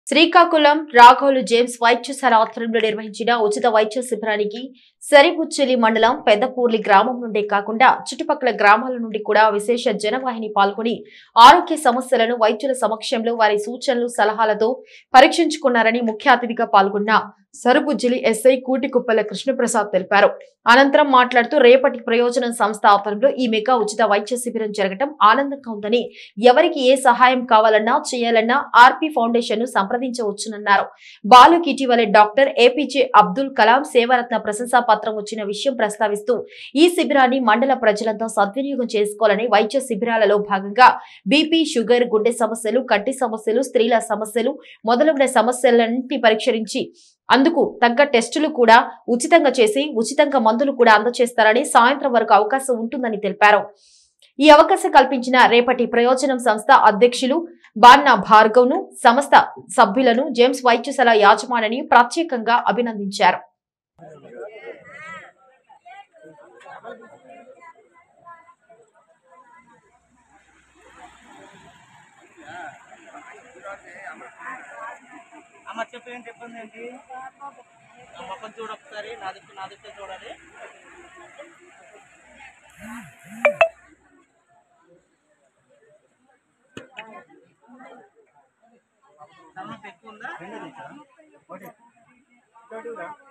Srikakulam రాఘోలు James వైద్యశాల ఆధ్వర్యంలో నిర్వహించిన ఉచిత వైద్య శిబిరానికి సరిపుచ్చెలి మండలం పెద్దపూర్లి గ్రామం నుండే కాకుండా చుట్టుపక్కల గ్రామాల నుండి కూడా విశేష జనవాహిని పాల్గొని ఆరోగ్య సమస్యలను వైద్యుల సమక్షంలో వారి సూచనలు సలహాలతో పరీక్షించుకున్నారని ముఖ్య అతిథిగా పాల్గొన్న సరుబుజ్జిలి ఎస్ఐ కూటికుప్పల కృష్ణప్రసాద్ తెలిపారు అనంతరం మాట్లాడుతూ రేపటి ప్రయోజనం సంస్థ ఆధ్వర్యంలో ఈ మెగా ఉచిత వైద్య శిబిరం జరగడం ఆనందంగా ఉందని ఎవరికి ఏ సహాయం కావాలన్నా చేయాలన్నా ఆర్పి ఫౌండేషన్ ను సంప్రదించవచ్చునన్నారు బాలుకి ఇటీవలే డాక్టర్ ఏపీజే అబ్దుల్ కలాం సేవరత్న ప్రశంసా పత్రం వచ్చిన విషయం ప్రస్తావిస్తూ ఈ శిబిరాన్ని మండల ప్రజలంతా సద్వినియోగం చేసుకోవాలని వైద్య శిబిరాలలో భాగంగా బీపీ షుగర్ గుండె సమస్యలు కంటి సమస్యలు స్త్రీల సమస్యలు మొదలగున సమస్యలన్నింటినీ పరీక్షించి అందుకు తగ్గ టెస్టులు కూడా ఉచితంగా చేసి ఉచితంగా మందులు కూడా అందజేస్తారని సాయంత్రం వరకు అవకాశం ఉంటుందని తెలిపారు ఈ అవకాశం కల్పించిన రేపటి ప్రయోజనం సంస్థ అధ్యక్షులు బాన్నా భార్గవ్ ను సంస్థ సభ్యులను జేమ్స్ వైద్యశాల యాజమానిని ప్రత్యేకంగా అభినందించారు అమ్మ చెప్పు ఏంటి ఇబ్బంది ఏంటి నా ముఖం చూడు ఒకసారి నా దిక్కు నా దిక్కు చూడాలి తలనొప్పి ఎక్కువ ఉందా